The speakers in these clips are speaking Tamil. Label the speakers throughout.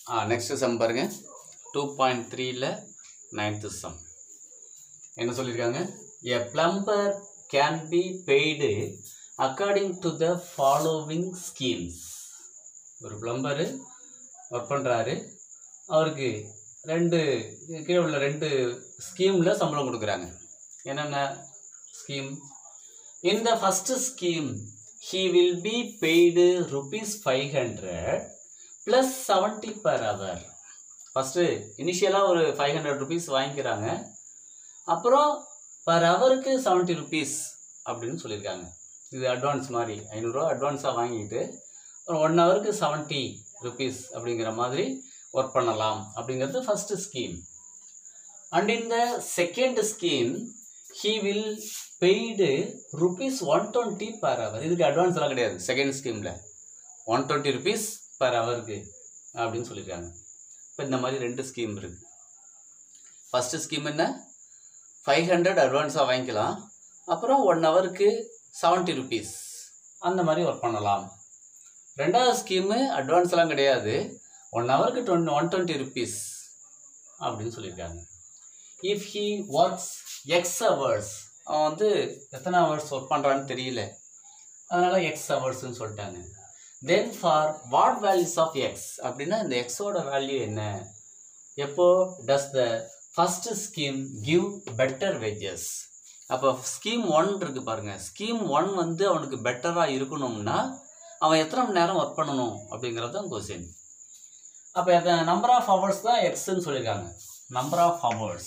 Speaker 1: ஆ நெக்ஸ்ட் சம் பாருங்க டூ பாயிண்ட் த்ரீல நைன்த்து சம் என்ன சொல்லியிருக்காங்க a plumber can be paid according to the following schemes ஒரு பிளம்பரு ஒர்க் பண்ணுறாரு அவருக்கு ரெண்டு கீழே உள்ள ரெண்டு ஸ்கீமில் சம்பளம் கொடுக்குறாங்க என்னென்ன scheme in the first scheme he will be paid rupees five hundred plus seventy per hour first இனிஷியலாக ஒரு ஃபைவ் ஹண்ட்ரட் ருபீஸ் வாங்கிக்கிறாங்க அப்புறம் பர் ஹவருக்கு செவன்ட்டி ருபீஸ் அப்படின்னு சொல்லியிருக்காங்க இது அட்வான்ஸ் மாதிரி ஐநூறுரூவா அட்வான்ஸாக வாங்கிட்டு ஒரு ஒன் ஹவருக்கு செவன்ட்டி ருபீஸ் அப்படிங்கிற மாதிரி ஒர்க் பண்ணலாம் அப்படிங்கிறது first scheme and in the second scheme he will paid rupees one twenty per hour இதுக்கு அட்வான்ஸ் எல்லாம் கிடையாது செகண்ட் ஸ்கீமில் ஒன் டுவெண்ட்டி ருபீஸ் பர் ஹவருக்கு அப்படின்னு சொல்லியிருக்காங்க இப்போ இந்த மாதிரி ரெண்டு ஸ்கீம் இருக்குது ஃபஸ்ட்டு ஸ்கீம் என்ன ஃபைவ் ஹண்ட்ரட் அட்வான்ஸாக வாங்கிக்கலாம் அப்புறம் ஒன் ஹவருக்கு செவன்ட்டி ருபீஸ் அந்த மாதிரி ஒர்க் பண்ணலாம் ரெண்டாவது ஸ்கீமு அட்வான்ஸ்லாம் கிடையாது ஒன் ஹவருக்கு டுவெண்ட் ஒன் டுவெண்ட்டி ருபீஸ் அப்படின்னு சொல்லியிருக்காங்க if he works X hours அவன் வந்து எத்தனை ஹவர்ஸ் ஒர்க் பண்ணுறான்னு தெரியல அதனால் எக்ஸ் ஹவர்ஸ்னு சொல்லிட்டாங்க then for what values of X அப்படின்னா இந்த எக்ஸோட வேல்யூ என்ன எப்போ does the first scheme give better wages அப்போ ஸ்கீம் ஒன் இருக்கு பாருங்க ஸ்கீம் ஒன் வந்து அவனுக்கு பெட்டராக இருக்கணும்னா அவன் எத்தனை மணி நேரம் ஒர்க் பண்ணணும் அப்படிங்கிறது தான் கொஸ்டின் அப்போ நம்பர் ஆஃப் ஹவர்ஸ் தான் எக்ஸ்ன்னு சொல்லியிருக்காங்க number of hours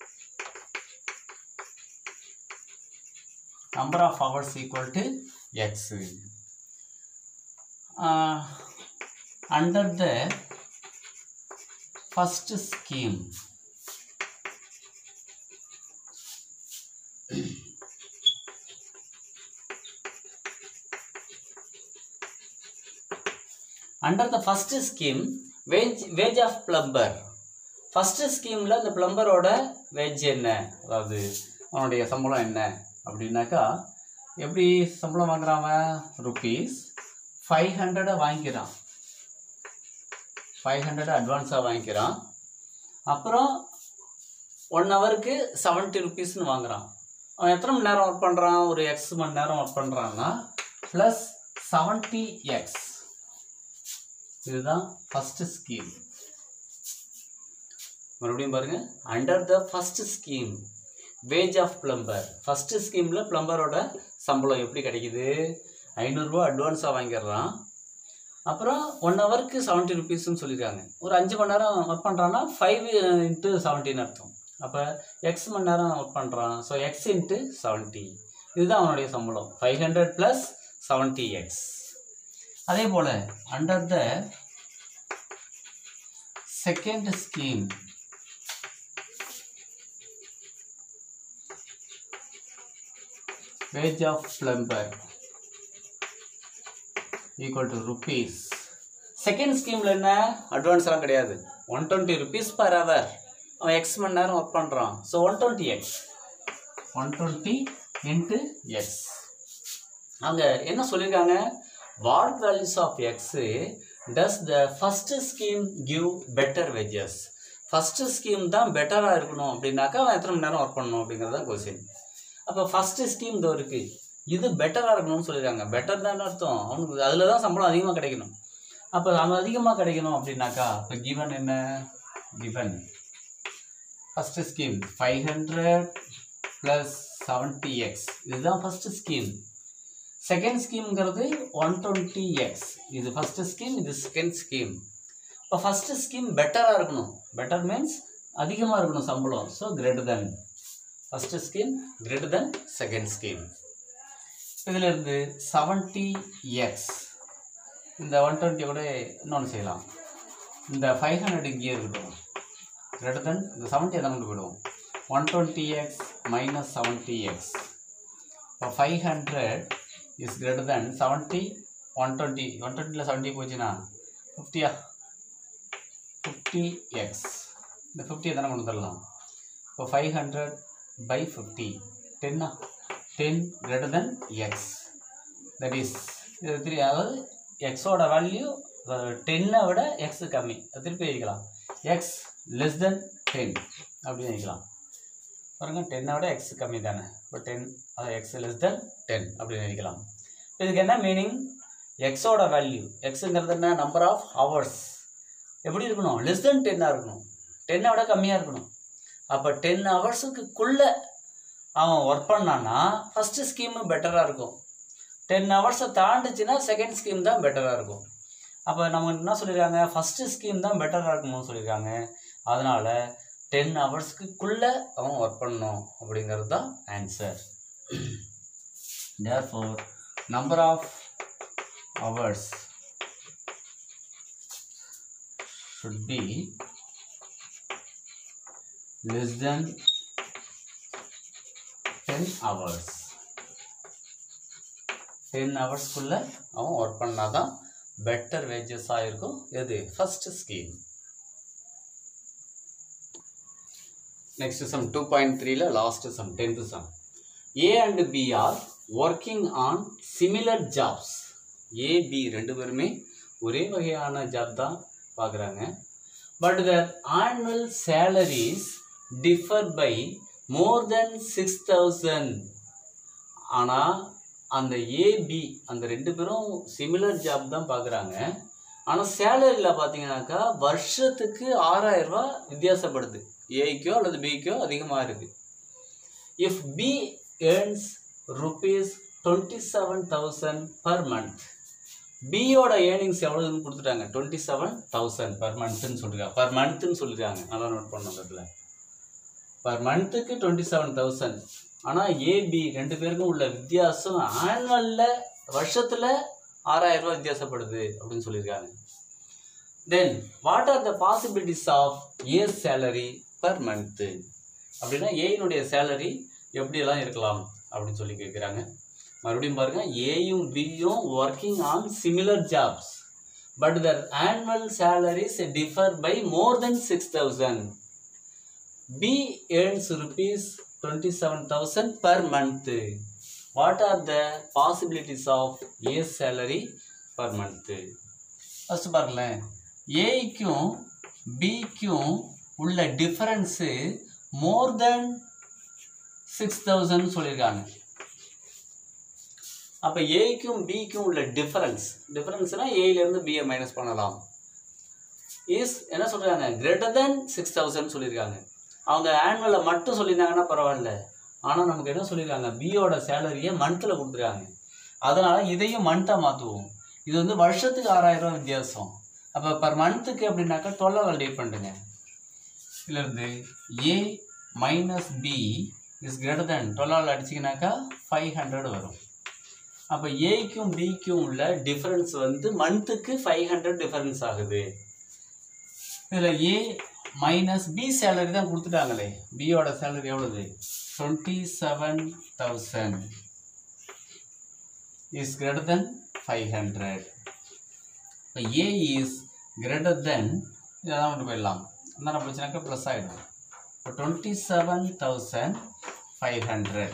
Speaker 1: number of hours equal to x uh, under the first scheme under the first scheme wage wage of plumber first ஸ்கீமில் இந்த பிளம்பரோட வேஜ் என்ன அதாவது அவனுடைய சம்பளம் என்ன அப்படின்னாக்கா எப்படி சம்பளம் வாங்குறாங்க ருபீஸ் ஃபைவ் ஹண்ட்ரடை வாங்கிக்கிறான் ஃபைவ் ஹண்ட்ரட் அட்வான்ஸாக வாங்கிக்கிறான் அப்புறம் ஒன் ஹவருக்கு செவன்ட்டி ருபீஸ்னு வாங்குறான் அவன் எத்தனை மணி நேரம் ஒர்க் பண்ணுறான் ஒரு எக்ஸ் மணி நேரம் ஒர்க் பண்ணுறான்னா ப்ளஸ் செவன்ட்டி எக்ஸ் இதுதான் ஃபஸ்ட்டு ஸ்கீம் மறுபடியும் பாருங்கள் under the first scheme wage of plumber first ஸ்கீமில் பிளம்பரோட சம்பளம் எப்படி கிடைக்குது ஐநூறுரூவா அட்வான்ஸாக வாங்கிடுறான் அப்புறம் ஒன் ஹவருக்கு செவன்ட்டி ருபீஸ்னு சொல்லியிருக்காங்க ஒரு அஞ்சு மணி நேரம் ஒர்க் பண்ணுறான்னா ஃபைவ் இன்ட்டு செவன்ட்டின்னு அர்த்தம் அப்போ எக்ஸ் மணி நேரம் ஒர்க் பண்ணுறான் ஸோ எக்ஸ் இன்ட்டு செவன்ட்டி இதுதான் அவனுடைய சம்பளம் five hundred plus seventy X அதே போல் under the second scheme wage of plumber equal to rupees second ஸ்கீமில் என்ன அட்வான்ஸ் எல்லாம் கிடையாது one twenty rupees per hour அவன் எக்ஸ் மணி நேரம் ஒர்க் பண்ணுறான் so one twenty X one twenty into X அங்கே என்ன சொல்லியிருக்காங்க what values of X does the first scheme give better wages first scheme தான் பெட்டராக இருக்கணும் அப்படின்னாக்கா அவன் எத்தனை மணி நேரம் ஒர்க் பண்ணணும் அப்படிங்கிறது தான் கொஸ்டின் அப்போ ஃபஸ்ட்டு ஸ்கீம் இதோ இருக்குது இது பெட்டராக இருக்கணும்னு சொல்லியிருக்காங்க பெட்டர் தான் அர்த்தம் அவனுக்கு அதில் தான் சம்பளம் அதிகமாக கிடைக்கணும் அப்போ அவன் அதிகமாக கிடைக்கணும் அப்படின்னாக்கா இப்போ கிவன் என்ன given first scheme five hundred plus seventy X இதுதான் ஃபஸ்ட்டு ஸ்கீம் செகண்ட் ஸ்கீம்ங்கிறது ஒன் டுவெண்ட்டி எக்ஸ் இது ஃபஸ்ட்டு ஸ்கீம் இது செகண்ட் ஸ்கீம் இப்போ ஃபஸ்ட்டு ஸ்கீம் பெட்டராக இருக்கணும் பெட்டர் மீன்ஸ் அதிகமாக இருக்கணும் சம்பளம் so greater than first scheme greater than second scheme இதில் இருந்து செவன்ட்டி எக்ஸ் இந்த ஒன் டுவெண்ட்டி கூட இன்னொன்று செய்யலாம் இந்த ஃபைவ் ஹண்ட்ரட் இங்கேயே இருக்கட்டும் கிரேட்டர் தென் இந்த செவன்ட்டி எதாவது கொண்டு போயிடுவோம் one twenty X minus seventy X இப்போ five hundred is greater than seventy one twenty one டுவெண்ட்டியில் செவன்ட்டி போச்சுன்னா ஃபிஃப்டியா ஃபிஃப்டி எக்ஸ் இந்த ஃபிஃப்டி எத்தனை கொண்டு தரலாம் இப்போ ஃபைவ் ஹண்ட்ரட் by 50 10 10 greater than x that is இது த்ரீ அதாவது எக்ஸோட வேல்யூ டென்னை விட எக்ஸ் கம்மி அது திருப்பி எழுதிக்கலாம் எக்ஸ் லெஸ் தென் டென் அப்படின்னு எழுதிக்கலாம் பாருங்க டென்னை விட எக்ஸ் கம்மி தானே இப்போ டென் அதான் எக்ஸ் லெஸ் தென் டென் அப்படின்னு எழுதிக்கலாம் இதுக்கு என்ன மீனிங் எக்ஸோட வேல்யூ எக்ஸுங்கிறது என்ன நம்பர் ஆஃப் ஹவர்ஸ் எப்படி இருக்கணும் லெஸ் தென் டென்னாக இருக்கணும் டென்னை விட கம்மியாக இருக்கணும் அப்போ டென் ஹவர்ஸுக்குள்ளே அவன் ஒர்க் பண்ணான்னா ஃபஸ்ட்டு ஸ்கீமு பெட்டராக இருக்கும் டென் ஹவர்ஸை தாண்டுச்சுன்னா செகண்ட் ஸ்கீம் தான் பெட்டராக இருக்கும் அப்போ நம்ம என்ன சொல்லியிருக்காங்க ஃபஸ்ட்டு ஸ்கீம் தான் பெட்டராக இருக்கணும்னு சொல்லியிருக்காங்க அதனால் டென் ஹவர்ஸ்க்குள்ளே அவன் ஒர்க் பண்ணணும் அப்படிங்கிறது தான் answer therefore number of hours should be less than 10 hours 10 ஹவர்ஸ்க்குள்ள அவன் ஒர்க் பண்ணாதான் பெட்டர் வேஜஸாக இருக்கும் எது first scheme next sum two point த்ரீல last sum tenth sum A and B are working on similar jobs A B ரெண்டு பேருமே ஒரே வகையான ஜாப் தான் பார்க்குறாங்க but their annual salaries differ by more than six thousand ஆனால் அந்த ஏபி அந்த ரெண்டு பேரும் சிமிலர் ஜாப் தான் பார்க்குறாங்க ஆனால் சேலரியில் பார்த்தீங்கன்னாக்கா வருஷத்துக்கு ஆறாயிரம் ரூபாய் வித்தியாசப்படுது ஏக்கோ அல்லது பிக்கோ அதிகமாக இருக்குது if B earns rupees twenty seven thousand per month பியோட ஏர்னிங்ஸ் எவ்வளோன்னு கொடுத்துட்டாங்க டுவெண்ட்டி செவன் தௌசண்ட் பர் மந்த்துன்னு சொல்லிருக்காங்க பர் மந்த்துன்னு சொல்லிருக்காங்க நல்லா நோட் பண்ணணும் அதில் பர் மந்த்துக்கு டுவெண்ட்டி செவன் தௌசண்ட் ஆனால் ஏபி ரெண்டு பேருக்கும் உள்ள வித்தியாசம் ஆனுவலில் வருஷத்தில் ஆறாயிரம் ரூபாய் வித்தியாசப்படுது அப்படின்னு சொல்லியிருக்காங்க then what are the possibilities of A salary per month அப்படின்னா ஏயினுடைய சேலரி எப்படியெல்லாம் இருக்கலாம் அப்படின்னு சொல்லி கேட்குறாங்க மறுபடியும் பாருங்க ஏயும் பியும் working on similar jobs but their annual salaries differ by more than six thousand B earns rupees twenty seven thousand per month what are the possibilities of A salary per month first பாருங்களேன் ஏக்கும் பிக்கும் உள்ள difference more than six thousand சொல்லியிருக்காங்க அப்போ ஏக்கும் பிக்கும் உள்ள டிஃபரன்ஸ் டிஃபரன்ஸ்னால் ஏலேருந்து பியை மைனஸ் பண்ணலாம் இஸ் என்ன சொல்கிறாங்க கிரேட்டர் தென் சிக்ஸ் தௌசண்ட் சொல்லியிருக்காங்க அவங்க ஆனுவலில் மட்டும் சொல்லியிருந்தாங்கன்னா பரவாயில்ல ஆனால் நமக்கு என்ன சொல்லியிருக்காங்க பியோட சேலரியை மந்த்தில் கொடுத்துருக்காங்க அதனால் இதையும் மந்த்தாக மாற்றுவோம் இது வந்து வருஷத்துக்கு ஆறாயிரம் ரூபாய் வித்தியாசம் அப்போ பர் மந்த்துக்கு அப்படின்னாக்கா டுவெல் டிவைட் பண்ணுங்க இதுலேருந்து A minus B is greater than twelve அடிச்சிங்கனாக்கா ஃபைவ் ஹண்ட்ரட் வரும் அப்போ ஏக்கும் பிக்கும் உள்ள டிஃபரன்ஸ் வந்து மந்த்துக்கு ஃபைவ் ஹண்ட்ரட் டிஃபரன்ஸ் ஆகுது இதில் ஏ மைனஸ் பி சேலரி தான் கொடுத்துட்டாங்களே பியோட சேலரி எவ்வளவு twenty seven thousand is greater than five hundred இப்போ ஏ இஸ் கிரேட்டர் தென் இதெல்லாம் கொண்டு போயிடலாம் என்ன பிரச்சனைக்கா ப்ளஸ் ஆகிடும் இப்போ twenty seven thousand five hundred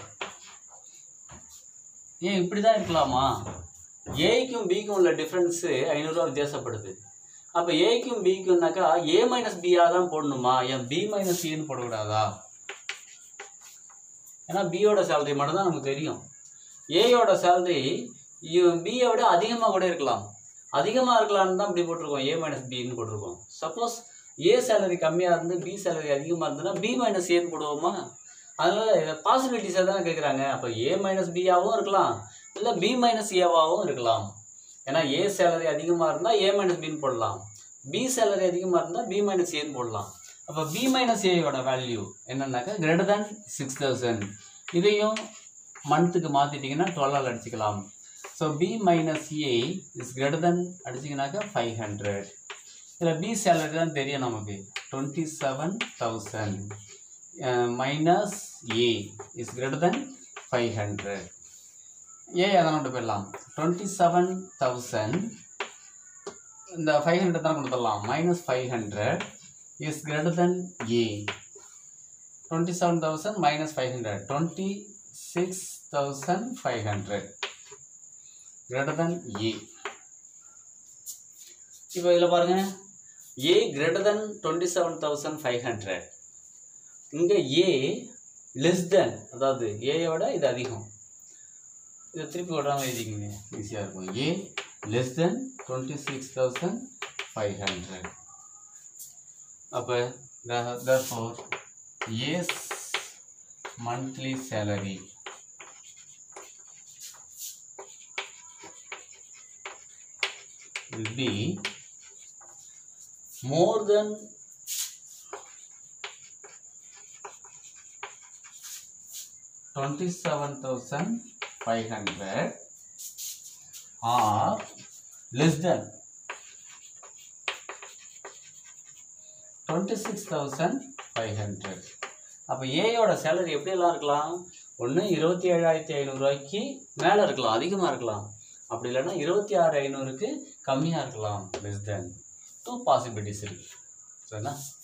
Speaker 1: ஏன் இப்படி தான் இருக்கலாமா ஏக்கும் பிக்கும் உள்ள டிஃப்ரென்ஸு ஐநூறுரூவா வித்தியாசப்படுது அப்போ ஏக்கும் பிக்கும்னாக்கா ஏ மைனஸ் பியாக தான் போடணுமா ஏன் பி மைனஸ் ஏன்னு போடக்கூடாதா ஏன்னா பியோட சேலரி மட்டும் தான் நமக்கு தெரியும் ஏயோட சேலரி பியை விட அதிகமாக கூட இருக்கலாம் அதிகமாக இருக்கலாம்னு தான் இப்படி போட்டிருக்கோம் ஏ மைனஸ் பின்னு போட்டிருக்கோம் சப்போஸ் ஏ சேலரி கம்மியாக இருந்து பி சேலரி அதிகமாக இருந்ததுன்னா பி மைனஸ் ஏன்னு போடுவோமா அதனால் பாசிபிலிட்டிஸாக தானே கேட்குறாங்க அப்போ ஏ மைனஸ் பியாகவும் இருக்கலாம் இல்லை பி மைனஸ் ஏவாகவும் இருக்கலாம் ஏன்னா ஏ சேலரி அதிகமாக இருந்தால் ஏ மைனஸ் பின்னு போடலாம் பி சேலரி அதிகமாக இருந்தால் பி மைனஸ் ஏன்னு போடலாம் அப்போ பி மைனஸ் ஏயோட வேல்யூ என்னன்னாக்கா கிரேட்டர் தேன் சிக்ஸ் தௌசண்ட் இதையும் மந்த்துக்கு மாற்றிட்டிங்கன்னா டுவெல்லால் அடிச்சுக்கலாம் so B minus A is greater than அடிச்சிங்கனாக்கா ஃபைவ் ஹண்ட்ரட் இதில் பி சேலரி தான் தெரியும் நமக்கு twenty seven thousand minus A is greater than five hundred A அதான் கொண்டு போயிடலாம் டுவெண்ட்டி செவன் தௌசண்ட் இந்த ஃபைவ் ஹண்ட்ரட் தான் கொடுத்துடலாம் minus five hundred is greater than A twenty seven thousand minus five hundred twenty six thousand five hundred greater than A. இப்போ இதில் பாருங்க A greater than twenty seven thousand five hundred இங்கே ஏ லெஸ் தென் அதாவது ஏயோட இது அதிகம் இதை திருப்பி விடாமல் எழுதிக்கிங்க ஈஸியாக இருக்கும் A less than twenty six thousand five hundred அப்போ therefore A's monthly salary will be more than twenty-seven thousand five hundred or less than twenty thousand five hundred அப்போ ஏயோட சேலரி எப்படியெல்லாம் இருக்கலாம் ஒன்று இருபத்தி ஏழாயிரத்தி ஐநூறுரூவாய்க்கு மேலே இருக்கலாம் அதிகமாக இருக்கலாம் அப்படி இல்லைன்னா இருபத்தி ஆறு ஐநூறுக்கு கம்மியாக இருக்கலாம் லெஸ் தென் டூ பாசிபிலிட்டிஸ் இருக்கு சரிண்ணா